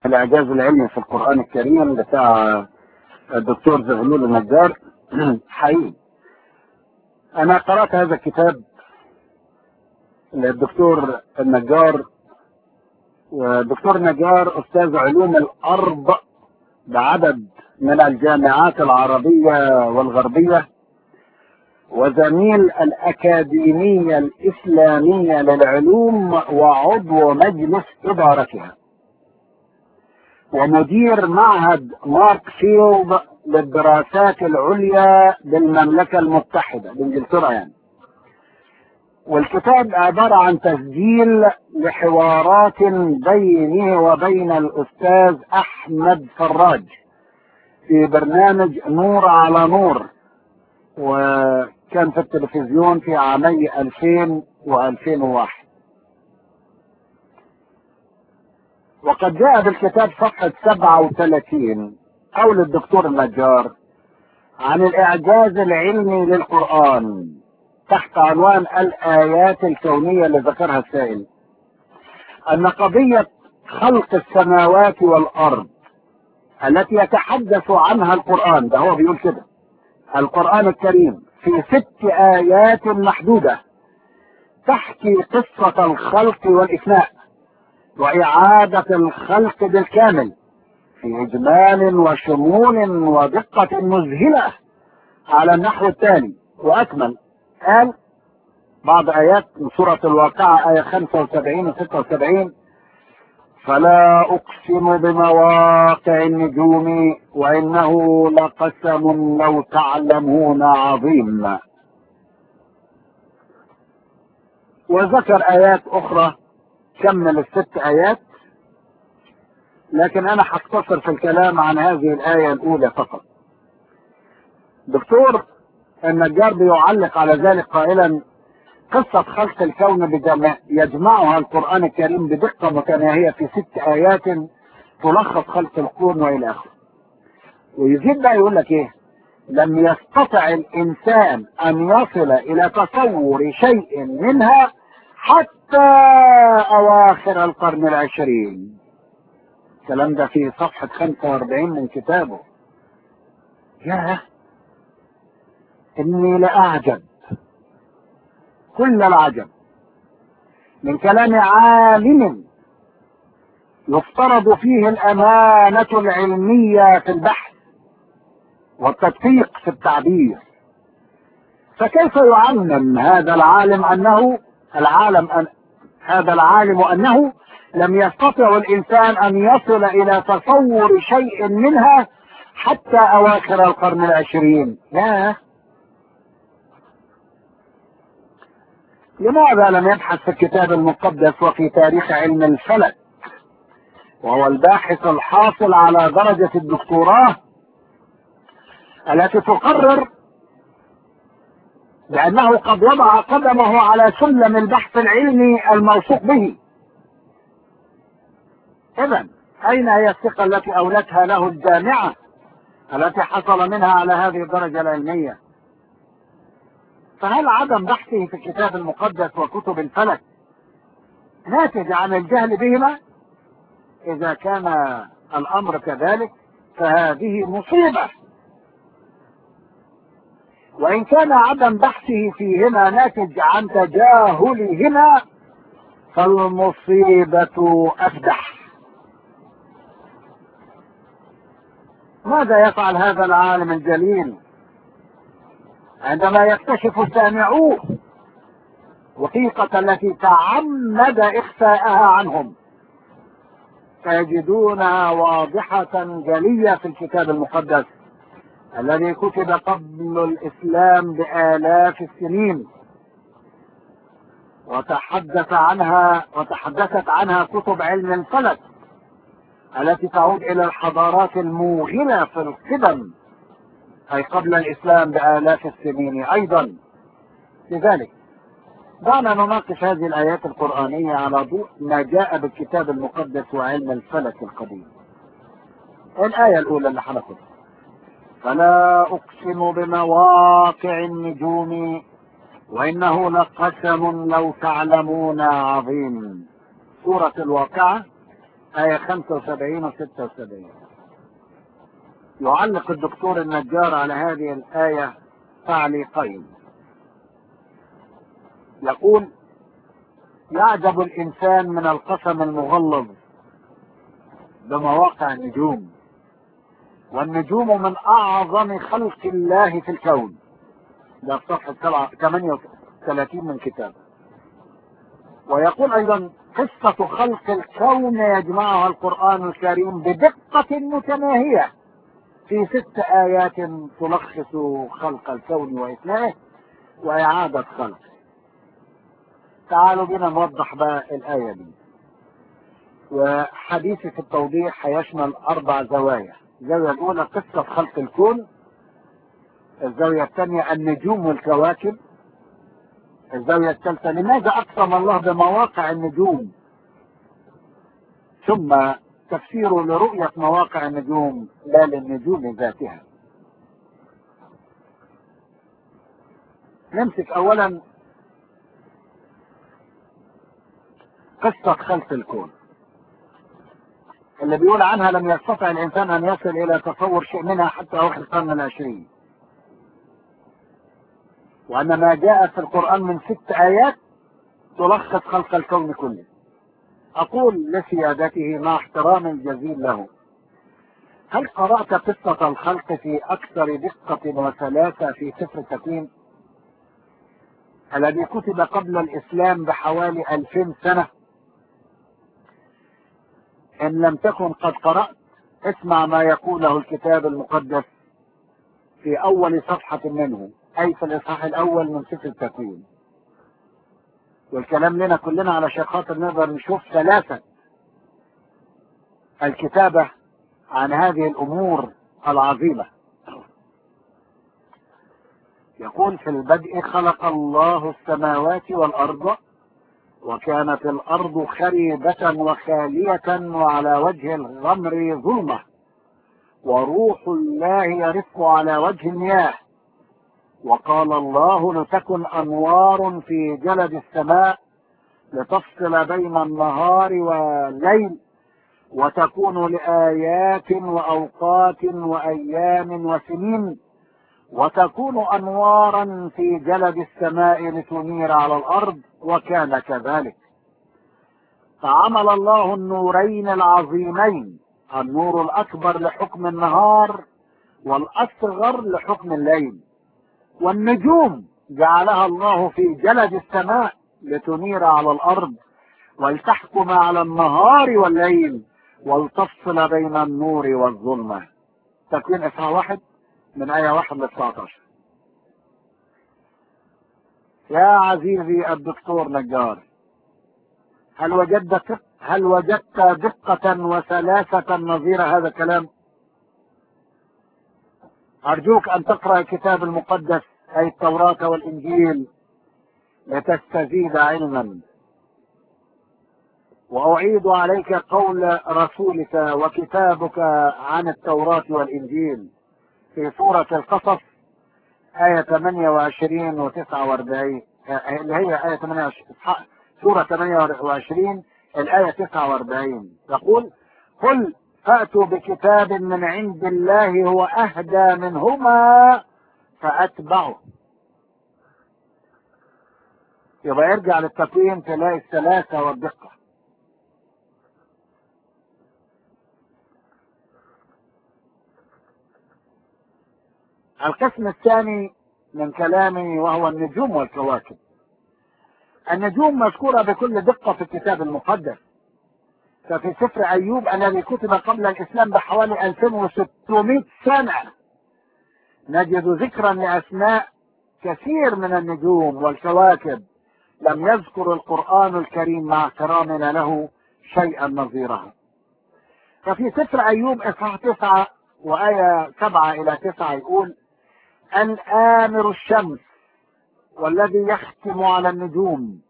الإعجاز العلمي في القرآن الكريم بتاع الدكتور زغلول النجار حقيقي أنا قرأت هذا الكتاب للدكتور النجار والدكتور النجار أستاذ علوم الأرض بعدد من الجامعات العربية والغربية وزميل الأكاديمية الإسلامية للعلوم وعضو مجلس إدارتها ومدير معهد مارك فيلد للدراسات العليا بالمملكة المتحدة بإنجلترا يعني والكتاب عبارة عن تسجيل لحوارات بينه وبين الأستاذ أحمد فراج في برنامج نور على نور وكان في التلفزيون في عامي 2000 و2001 وقد جاء بالكتاب صفحة 37 قول الدكتور النجار عن الإعجاز العلمي للقرآن تحت عنوان الآيات الكونية اللي ذكرها السائل أن قضية خلق السماوات والأرض التي يتحدث عنها القرآن ده هو بيقول كده القرآن الكريم في ست آيات محدودة تحكي قصة الخلق والإفناء وإعادة الخلق بالكامل في إجمال وشمول ودقة مذهلة على النحو التالي وأكمل قال بعض آيات من سورة الواقعة آية 75 و 76 فلا أقسم بمواقع النجوم وإنه لقسم لو تعلمون عظيم وذكر آيات أخرى كمل الست آيات لكن أنا هختصر في الكلام عن هذه الآية الأولى فقط دكتور النجار بيعلق على ذلك قائلا قصة خلق الكون بجمع يجمعها القرآن الكريم بدقة متناهية في ست آيات تلخص خلق الكون وإلى آخره. ويزيد بقى يقول لك إيه؟ لم يستطع الإنسان أن يصل إلى تصور شيء منها حتى أواخر القرن العشرين. الكلام ده في صفحة 45 من كتابه. ياه إني لأعجب كل العجب من كلام عالم يفترض فيه الأمانة العلمية في البحث والتدقيق في التعبير فكيف يعلم هذا العالم أنه العالم أن هذا العالم أنه لم يستطع الإنسان أن يصل إلى تصور شيء منها حتى أواخر القرن العشرين لا لماذا لم يبحث في الكتاب المقدس وفي تاريخ علم الفلك وهو الباحث الحاصل على درجة الدكتوراه التي تقرر بأنه قد وضع قدمه على سلم البحث العلمي الموثوق به إذا أين هي الثقة التي أولتها له الجامعة التي حصل منها على هذه الدرجة العلمية فهل عدم بحثه في الكتاب المقدس وكتب الفلك ناتج عن الجهل بهما اذا كان الامر كذلك فهذه مصيبة وان كان عدم بحثه فيهما ناتج عن تجاهلهما فالمصيبة افدح ماذا يفعل هذا العالم الجليل عندما يكتشف سامعوه الحقيقة التي تعمد إخفاءها عنهم فيجدونها واضحة جلية في الكتاب المقدس الذي كتب قبل الإسلام بآلاف السنين وتحدث عنها وتحدثت عنها كتب علم الفلك التي تعود إلى الحضارات الموغلة في القدم أي قبل الإسلام بآلاف السنين أيضا لذلك دعنا نناقش هذه الآيات القرآنية على ضوء ما جاء بالكتاب المقدس وعلم الفلك القديم الآية الأولى اللي حدثت فلا أقسم بمواقع النجوم وإنه لقسم لو تعلمون عظيم سورة الواقعة آية 75 و 76 يعلق الدكتور النجار على هذه الآية تعليقين يقول يعجب الإنسان من القسم المغلظ بمواقع النجوم والنجوم من أعظم خلق الله في الكون ده في صفحة 38 من كتاب ويقول أيضا قصة خلق الكون يجمعها القرآن الكريم بدقة متناهية في ست آيات تلخص خلق الكون وإثنائه وإعادة خلقه تعالوا بنا نوضح بقى الآية دي وحديثي في التوضيح هيشمل أربع زوايا الزاوية الأولى قصة خلق الكون الزاوية الثانية النجوم والكواكب الزاوية الثالثة لماذا أقسم الله بمواقع النجوم ثم تفسيره لرؤية مواقع النجوم لا للنجوم ذاتها نمسك أولا قصة خلق الكون اللي بيقول عنها لم يستطع الإنسان أن يصل إلى تصور شيء منها حتى أواخر القرن العشرين وأن ما جاء في القرآن من ست آيات تلخص خلق الكون كله أقول لسيادته مع احترام الجزيل له هل قرأت قصة الخلق في أكثر دقة وسلاسة في سفر التكوين الذي كتب قبل الإسلام بحوالي ألفين سنة إن لم تكن قد قرأت اسمع ما يقوله الكتاب المقدس في أول صفحة منه أي في الإصحاح الأول من سفر التكوين والكلام لنا كلنا علشان خاطر نقدر نشوف ثلاثة الكتابة عن هذه الأمور العظيمة يقول في البدء خلق الله السماوات والأرض وكانت الأرض خريبة وخالية وعلى وجه الغمر ظلمة وروح الله يرف على وجه المياه وقال الله لتكن أنوار في جلد السماء لتفصل بين النهار والليل وتكون لآيات وأوقات وأيام وسنين وتكون أنوارا في جلد السماء لتنير على الأرض وكان كذلك فعمل الله النورين العظيمين النور الأكبر لحكم النهار والأصغر لحكم الليل والنجوم جعلها الله في جلد السماء لتنير على الأرض ولتحكم على النهار والليل ولتفصل بين النور والظلمة تكوين إصحاح واحد من آية واحد ل 19 يا عزيزي الدكتور نجار هل وجدت هل وجدت دقة وسلاسة نظير هذا الكلام؟ أرجوك أن تقرأ الكتاب المقدس أي التوراة والإنجيل لتستزيد علما وأعيد عليك قول رسولك وكتابك عن التوراة والإنجيل في سورة القصص آية 28 و 49 اللي هي آية 28 سورة 28 الآية 49 يقول قل فأتوا بكتاب من عند الله هو أهدى منهما فأتبعه يبقى يرجع للتقييم تلاقي السلاسة والدقة القسم الثاني من كلامي وهو النجوم والكواكب النجوم مذكورة بكل دقة في الكتاب المقدس ففي سفر أيوب الذي كتب قبل الإسلام بحوالي 2600 سنة نجد ذكرا لأسماء كثير من النجوم والكواكب لم يذكر القرآن الكريم مع احترامنا له شيئا نظيره ففي سفر أيوب إصحاح تسعة وآية سبعة إلى تسعة يقول الآمر الشمس والذي يختم على النجوم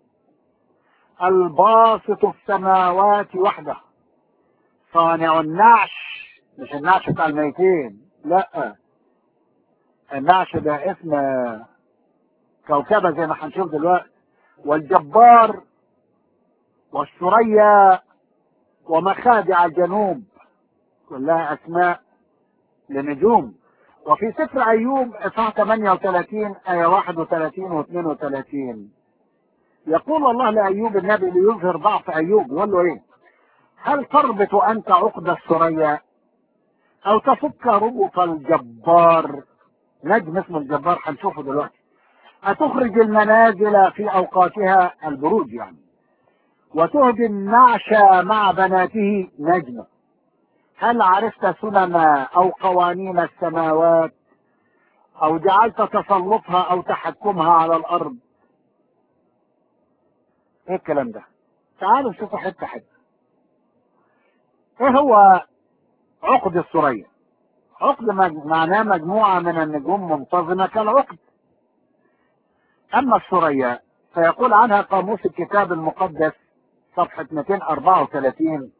الباسط السماوات وحده صانع النعش مش النعش بتاع الميتين لا النعش ده اسم كوكبة زي ما هنشوف دلوقتي والجبار والثريا ومخادع جنوب كلها اسماء لنجوم وفي سفر ايوب اصحاح 38 ايه 31 و 32 يقول الله لايوب النبي ليظهر ضعف ايوب يقول له ايه هل تربط انت عقد الثريا او تفك ربط الجبار نجم اسمه الجبار هنشوفه دلوقتي أتخرج المنازل في أوقاتها البروج يعني وتهدي النعش مع بناته نجمة هل عرفت سنن أو قوانين السماوات أو جعلت تسلطها أو تحكمها على الأرض إيه الكلام ده تعالوا نشوفوا حتة حتة إيه هو عقد الثريا عقد معناه مجموعة من النجوم منتظمة كالعقد أما الثريا فيقول عنها قاموس الكتاب المقدس صفحة 234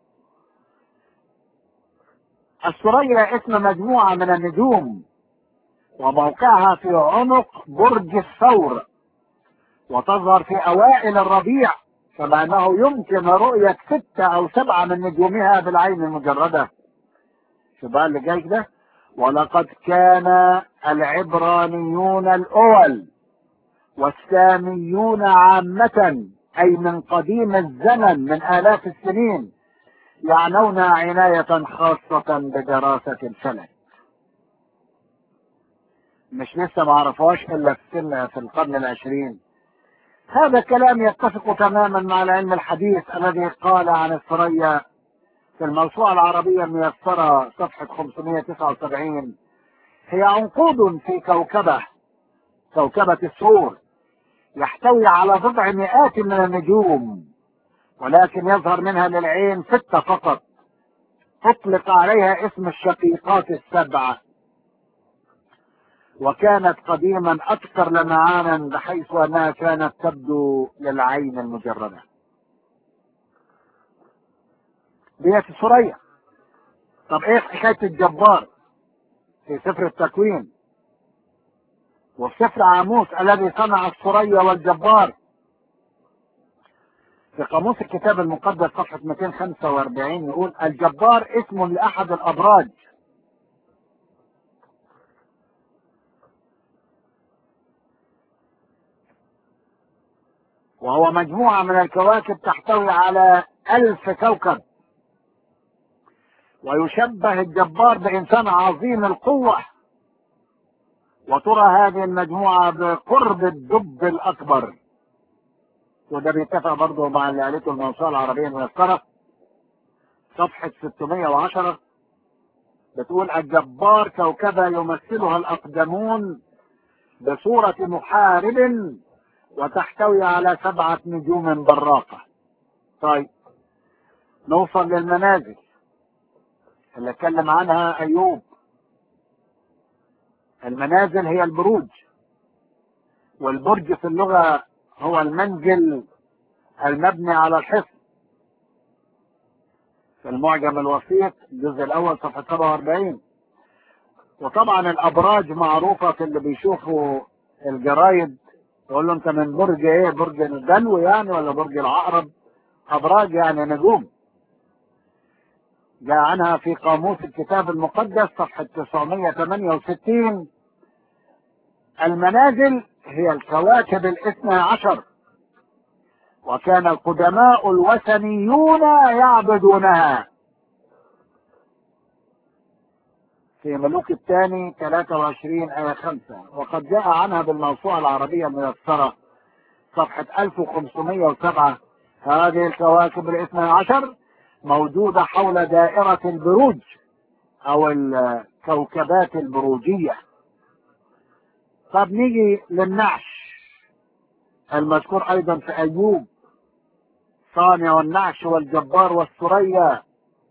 الثريا اسم مجموعة من النجوم وموقعها في عنق برج الثور وتظهر في أوائل الربيع كما أنه يمكن رؤية ستة أو سبعة من نجومها بالعين المجردة شو بقى اللي جاي ده ولقد كان العبرانيون الأول والساميون عامة أي من قديم الزمن من آلاف السنين يعنون عناية خاصة بدراسة الفلك مش لسه ما عرفوش إلا في السنة في القرن العشرين هذا الكلام يتفق تماما مع العلم الحديث الذي قال عن الثريا في الموسوعة العربية الميسرة صفحة 579 هي عنقود في كوكبة كوكبة السور يحتوي على بضع مئات من النجوم ولكن يظهر منها للعين ستة فقط أطلق عليها اسم الشقيقات السبعة وكانت قديما أكثر لمعانا بحيث أنها كانت تبدو للعين المجردة ديت ثريا طب ايه حكاية الجبار في سفر التكوين وفي سفر عاموس الذي صنع الثريا والجبار في قاموس الكتاب المقدس صفحة 245 يقول الجبار اسم لأحد الأبراج وهو مجموعة من الكواكب تحتوي على ألف كوكب ويشبه الجبار بإنسان عظيم القوة وترى هذه المجموعة بقرب الدب الأكبر وده بيتفق برضه مع اللي قالته الموسوعة العربية الميسرة صفحة 610 بتقول الجبار كوكبة يمثلها الأقدمون بصورة محارب وتحتوي على سبعة نجوم براقة طيب نوصل للمنازل اللي اتكلم عنها أيوب المنازل هي البروج والبرج في اللغة هو المنزل المبني على الحصن في المعجم الوسيط الجزء الأول صفحة 47 وطبعا الأبراج معروفة في اللي بيشوفوا الجرايد يقول له أنت من برج إيه؟ برج الدلو يعني ولا برج العقرب؟ أبراج يعني نجوم جاء عنها في قاموس الكتاب المقدس صفحة 968 المنازل هي الكواكب الاثنى عشر وكان القدماء الوثنيون يعبدونها في ملوك الثاني 23 آية 5 وقد جاء عنها بالموسوعة العربية الميسرة صفحة 1507 هذه الكواكب الاثنى عشر موجودة حول دائرة البروج أو الكوكبات البروجية طب نيجي للنعش المذكور أيضا في أيوب صانع والنعش والجبار والثريا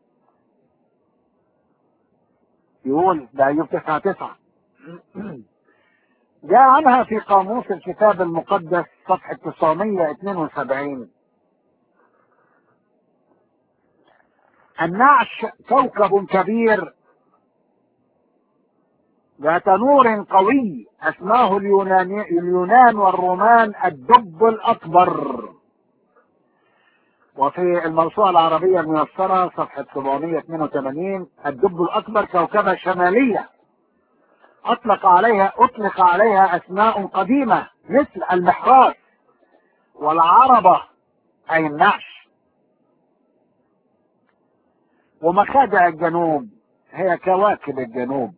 يقول ده أيوب تسعة تسعة جاء عنها في قاموس الكتاب المقدس صفحة 972 النعش كوكب كبير ذات نور قوي اسماه اليونان اليونان والرومان الدب الاكبر وفي الموسوعة العربية الميسرة صفحة 782 الدب الأكبر كوكبة شمالية أطلق عليها أطلق عليها أسماء قديمة مثل المحراث والعربة أي النعش ومخادع الجنوب هي كواكب الجنوب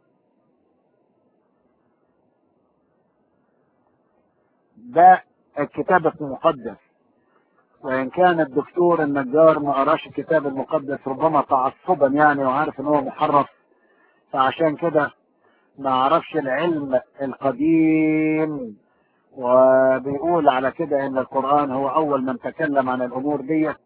ده الكتاب المقدس وإن كان الدكتور النجار ما قراش الكتاب المقدس ربما تعصبا يعني وعارف إن هو محرف فعشان كده ما عرفش العلم القديم وبيقول على كده ان القرآن هو اول من تكلم عن الامور ديت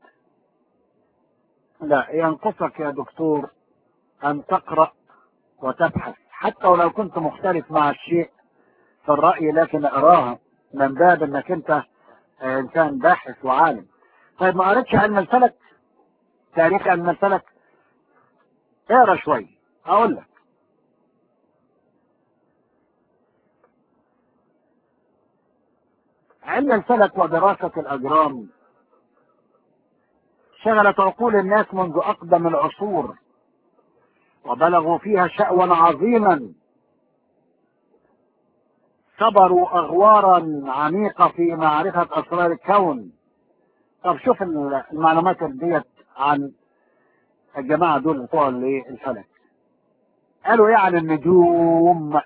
لا ينقصك يا دكتور ان تقرأ وتبحث حتى ولو كنت مختلف مع الشيء في الرأي لكن اقراها من باب انك انت انسان باحث وعالم طيب ما قريتش علم الفلك تاريخ علم الفلك اقرا شوي اقول لك علم الفلك ودراسة الأجرام شغلت عقول الناس منذ أقدم العصور وبلغوا فيها شأوا عظيما صبروا أغوارا عميقة في معرفة أسرار الكون طب شوف المعلومات ديت عن الجماعة دول بتوع الفلك قالوا ايه عن النجوم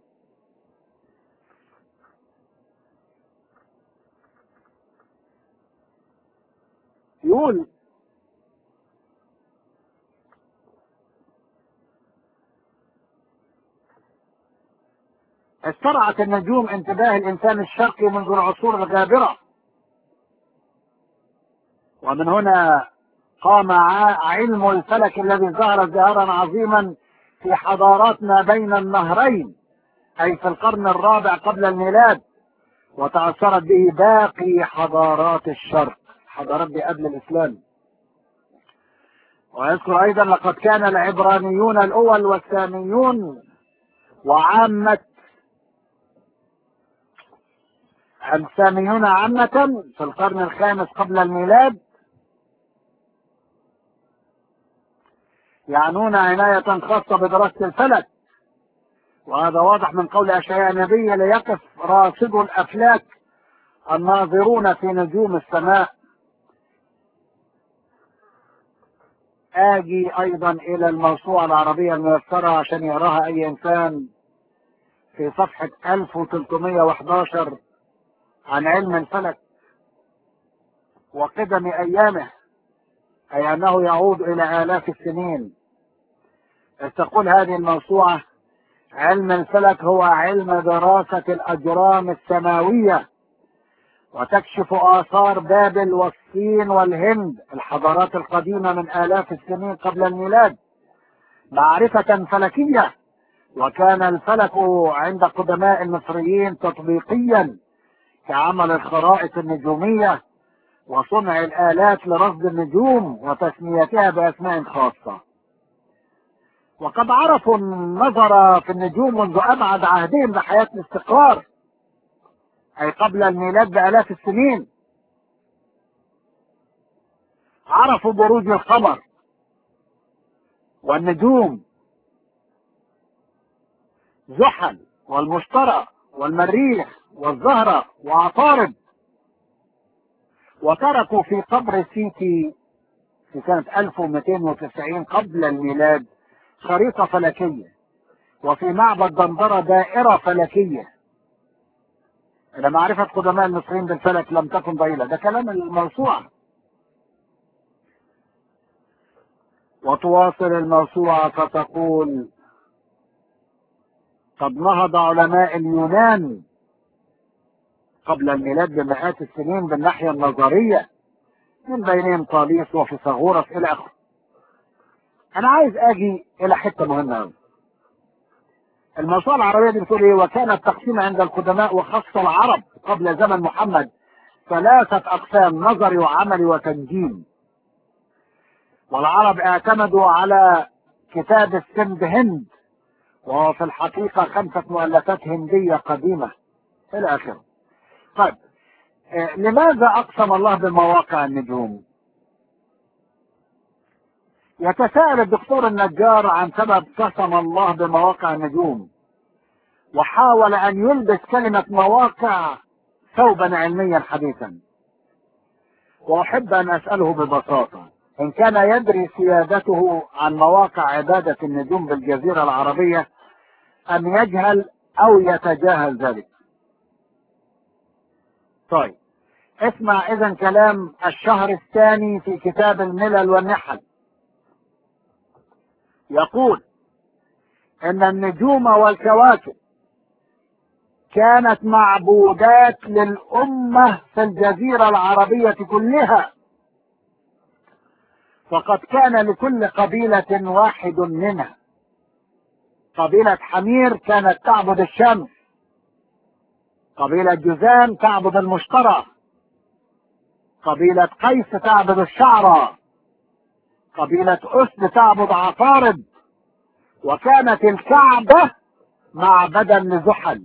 يقول استرعت النجوم انتباه الانسان الشرقي منذ العصور الغابرة ومن هنا قام علم الفلك الذي ظهر ظهرا عظيما في حضارات ما بين النهرين اي في القرن الرابع قبل الميلاد وتأثرت به باقي حضارات الشرق حضارات دي قبل الإسلام ويذكر أيضا لقد كان العبرانيون الأول والساميون وعامة الساميون عامة في القرن الخامس قبل الميلاد يعنون عناية خاصة بدراسة الفلك وهذا واضح من قول أشعياء النبي ليقف راصد الأفلاك الناظرون في نجوم السماء آجي أيضا إلى الموسوعة العربية الميسرة عشان يقراها أي إنسان في صفحة 1311 عن علم الفلك وقدم أيامه أي أنه يعود إلى آلاف السنين تقول هذه الموسوعة علم الفلك هو علم دراسة الأجرام السماوية وتكشف آثار بابل والصين والهند الحضارات القديمة من آلاف السنين قبل الميلاد معرفة فلكية وكان الفلك عند قدماء المصريين تطبيقيا كعمل الخرائط النجومية وصنع الآلات لرصد النجوم وتسميتها بأسماء خاصة وقد عرفوا النظر في النجوم منذ أبعد عهدهم بحياة الاستقرار أي قبل الميلاد بآلاف السنين عرفوا بروج القمر والنجوم زحل والمشتري والمريخ والزهرة وعطارد وتركوا في قبر سيتي في سنة 1290 قبل الميلاد خريطة فلكية وفي معبد دندرة دائرة فلكية إلى معرفة قدماء المصريين بالفلك لم تكن ضئيلة ده كلام الموسوعة وتواصل الموسوعة فتقول قد نهض علماء اليونان قبل الميلاد بمئات السنين بالناحية النظرية من بينهم طاليس وفيثاغورس إلى آخره أنا عايز أجي إلى حتة مهمة أوي الموسوعة العربية دي بتقول إيه وكان التقسيم عند القدماء وخاصة العرب قبل زمن محمد ثلاثة أقسام نظري وعملي وتنجيم والعرب اعتمدوا على كتاب السند هند وهو في الحقيقة خمسة مؤلفات هندية قديمة إلى آخره طيب آه، لماذا أقسم الله بمواقع النجوم يتساءل الدكتور النجار عن سبب قسم الله بمواقع النجوم وحاول ان يلبس كلمة مواقع ثوبا علميا حديثا واحب ان اسأله ببساطة ان كان يدري سيادته عن مواقع عبادة النجوم بالجزيرة العربية ام يجهل او يتجاهل ذلك طيب اسمع اذا كلام الشهر الثاني في كتاب الملل والنحل يقول ان النجوم والكواكب كانت معبودات للامه في الجزيره العربيه كلها فقد كان لكل قبيله واحد منها قبيله حمير كانت تعبد الشمس قبيله جذام تعبد المشترى قبيله قيس تعبد الشعرى قبيلة أسد تعبد عطارد وكانت الكعبة معبدا لزحل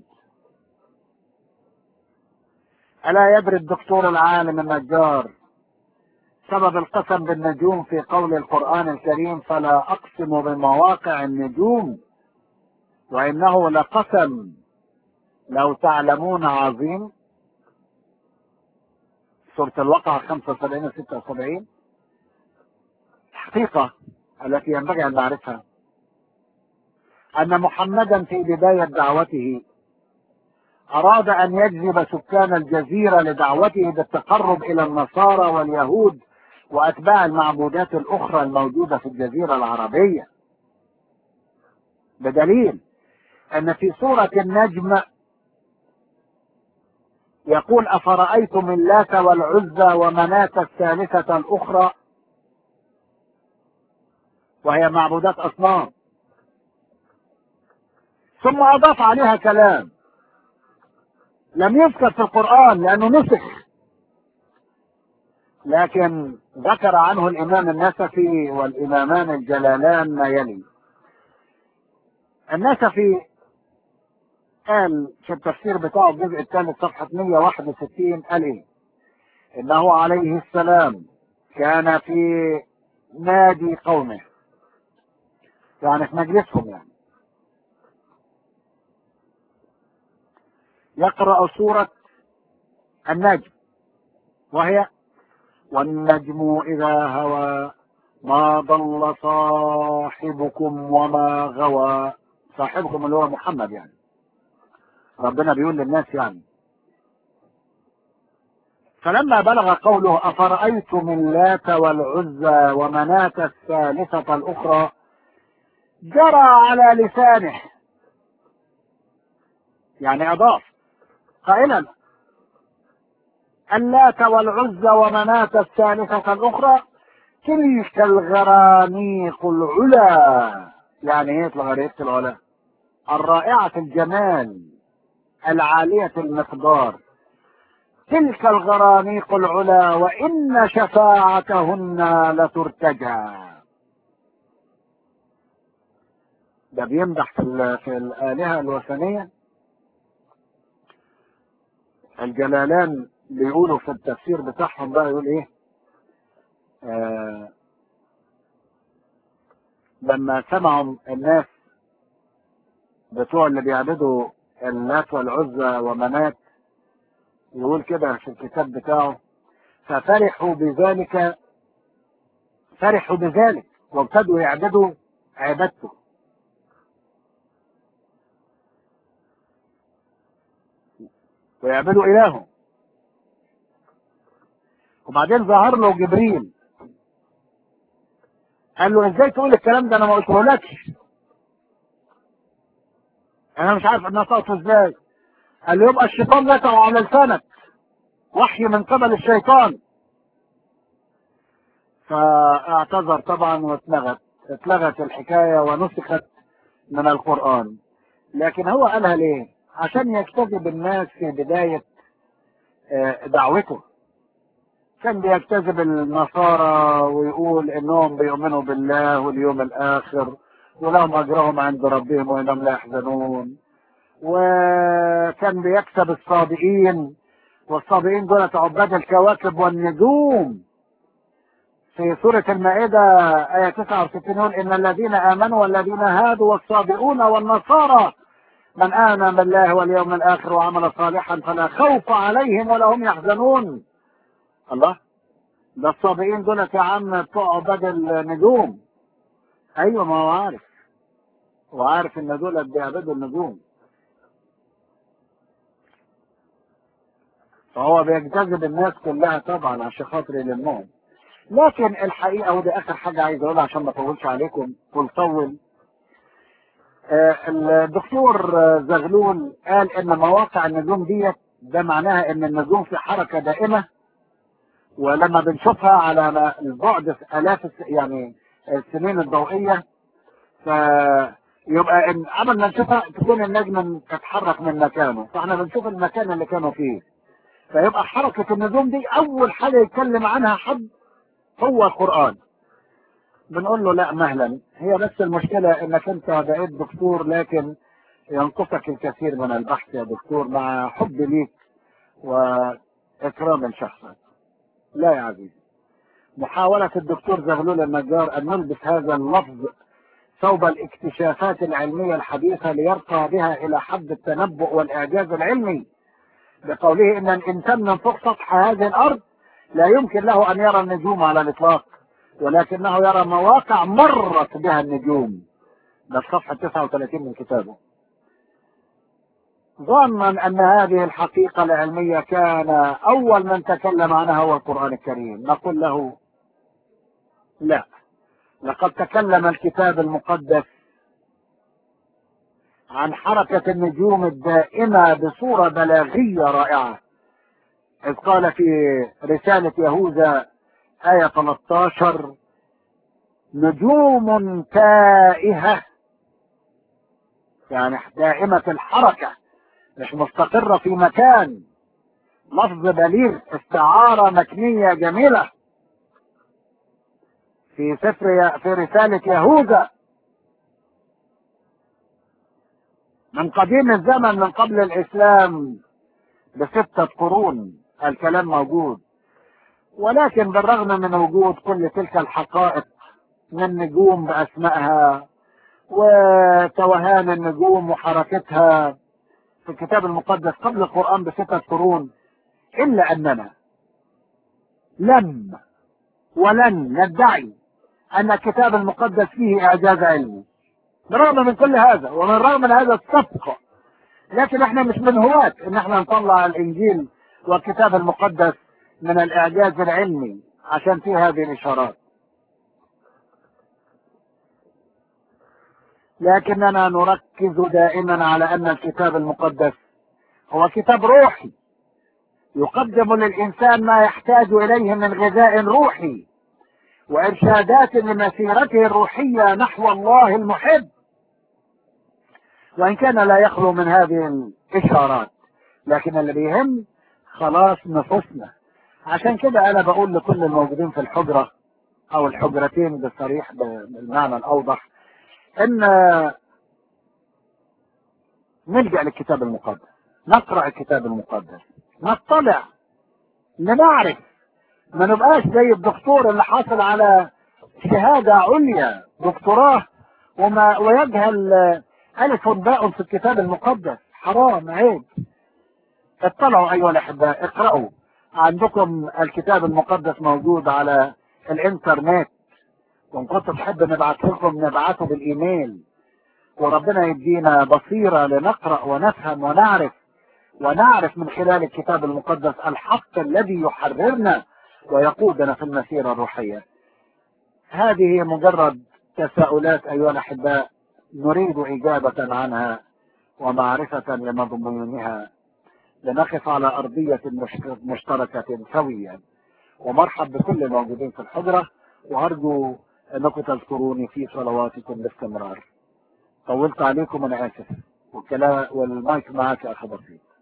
ألا يدري الدكتور العالم النجار سبب القسم بالنجوم في قول القرآن الكريم فلا أقسم بمواقع النجوم وإنه لقسم لو تعلمون عظيم سورة الواقعة 75 و 76 الحقيقة التي ينبغي أن نعرفها أن محمدا في بداية دعوته أراد أن يجذب سكان الجزيرة لدعوته بالتقرب إلى النصارى واليهود وأتباع المعبودات الأخرى الموجودة في الجزيرة العربية بدليل أن في سورة النجم يقول أفرأيتم اللات والعزى ومناة الثالثة الأخرى وهي معبودات أصنام ثم أضاف عليها كلام لم يذكر في القرآن لأنه نسخ لكن ذكر عنه الإمام النسفي والإمامان الجلالان ما يلي النسفي قال في التفسير بتاعه الجزء الثالث صفحة 161 قال إيه؟ إنه عليه السلام كان في نادي قومه يعني في مجلسهم يعني يقرأ سورة النجم وهي والنجم إذا هوى ما ضل صاحبكم وما غوى صاحبكم اللي هو محمد يعني ربنا بيقول للناس يعني فلما بلغ قوله أفرأيتم اللات والعزى ومناة الثالثة الأخرى جرى على لسانه يعني أضاف قائلا اللات والعزى ومناة الثالثة الأخرى تلك الغرانيق العلا يعني ايه الغرانيق العلا الرائعة الجمال العالية المقدار تلك الغرانيق العلا وإن شفاعتهن لترتجى ده بيمدح في, في الآلهة الوثنية الجلالان بيقولوا في التفسير بتاعهم بقى يقول ايه آه لما سمعوا الناس بتوع اللي بيعبدوا اللات والعزى ومنات يقول كده في الكتاب بتاعه ففرحوا بذلك فرحوا بذلك وابتدوا يعبدوا عبادته ويعبدوا إلههم وبعدين ظهر له جبريل قال له ازاي تقول الكلام ده انا ما قلتهولكش انا مش عارف انا نطقته ازاي قال له يبقى الشيطان نطقه على لسانك وحي من قبل الشيطان فاعتذر طبعا واتلغت اتلغت الحكاية ونسخت من القرآن لكن هو قالها ليه عشان يجتذب الناس في بداية دعوته كان بيجتذب النصارى ويقول انهم بيؤمنوا بالله واليوم الاخر ولهم اجرهم عند ربهم وانهم لا يحزنون وكان بيكسب الصابئين والصابئين دول عباد الكواكب والنجوم في سورة المائدة آية 69 يقول إن الذين آمنوا والذين هادوا والصابئون والنصارى من آمن بالله واليوم الآخر وعمل صالحا فلا خوف عليهم ولا هم يحزنون الله ده الصابئين دول يا عم بتوع بدل نجوم ايوه ما هو عارف هو عارف ان دول بيعبدوا النجوم فهو بيجتذب الناس كلها طبعا عشان خاطر يلمهم لكن الحقيقه ودي اخر حاجه عايز اقولها عشان ما اطولش عليكم ونطول آه الدكتور زغلول قال ان مواقع النجوم ديت ده معناها ان النجوم في حركه دائمه ولما بنشوفها على البعد الاف يعني السنين الضوئيه فيبقى ان قبل ما نشوفها تكون النجم تتحرك من مكانه فاحنا بنشوف المكان اللي كانوا فيه فيبقى حركه النجوم دي اول حاجه يتكلم عنها حد هو القران بنقول له لا مهلا هي بس المشكله انك انت بقيت دكتور لكن ينقصك الكثير من البحث يا دكتور مع حب ليك واكرام شخصك لا يا عزيزي محاولة الدكتور زغلول النجار أن نلبس هذا اللفظ ثوب الاكتشافات العلمية الحديثة ليرقى بها إلى حد التنبؤ والإعجاز العلمي بقوله إن الإنسان من فوق سطح هذه الأرض لا يمكن له أن يرى النجوم على الإطلاق ولكنه يرى مواقع مرت بها النجوم ده في صفحة 39 من كتابه ظنا أن هذه الحقيقة العلمية كان أول من تكلم عنها هو القرآن الكريم نقول له لا لقد تكلم الكتاب المقدس عن حركة النجوم الدائمة بصورة بلاغية رائعة إذ قال في رسالة يهوذا آية 13 نجوم تائهة يعني دائمة الحركة مش مستقرة في مكان لفظ بليغ استعارة مكنية جميلة في سفر في رسالة يهوذا من قديم الزمن من قبل الإسلام بستة قرون الكلام موجود ولكن بالرغم من وجود كل تلك الحقائق من نجوم بأسمائها وتوهان النجوم وحركتها في الكتاب المقدس قبل القرآن بستة قرون إلا أننا لم ولن ندعي أن الكتاب المقدس فيه إعجاز علمي بالرغم من كل هذا ومن رغم من هذا السبق لكن احنا مش من هواة ان احنا نطلع الانجيل والكتاب المقدس من الاعجاز العلمي عشان فيه هذه الاشارات لكننا نركز دائما على ان الكتاب المقدس هو كتاب روحي يقدم للانسان ما يحتاج اليه من غذاء روحي وارشادات لمسيرته الروحيه نحو الله المحب وان كان لا يخلو من هذه الاشارات لكن اللي بيهم خلاص نفوسنا عشان كده انا بقول لكل الموجودين في الحجره او الحجرتين بالصريح بالمعنى الاوضح ان نلجا للكتاب المقدس نقرا الكتاب المقدس نطلع لنعرف ما نبقاش زي الدكتور اللي حاصل على شهاده عليا دكتوراه وما ويجهل ألف باء في الكتاب المقدس حرام عيب اطلعوا أيها الأحباء اقرأوا عندكم الكتاب المقدس موجود على الإنترنت وإن كنتوا تحب نبعث لكم نبعثه بالإيميل وربنا يدينا بصيرة لنقرأ ونفهم ونعرف ونعرف من خلال الكتاب المقدس الحق الذي يحررنا ويقودنا في المسيرة الروحية هذه مجرد تساؤلات أيها الأحباء نريد إجابة عنها ومعرفة لمضمونها لنقف على أرضية مشتركة سويا ومرحب بكل الموجودين في الحجرة وأرجو أنكم تذكروني في صلواتكم باستمرار طولت عليكم أنا آسف والكلام والمايك معك يا أخ بسيط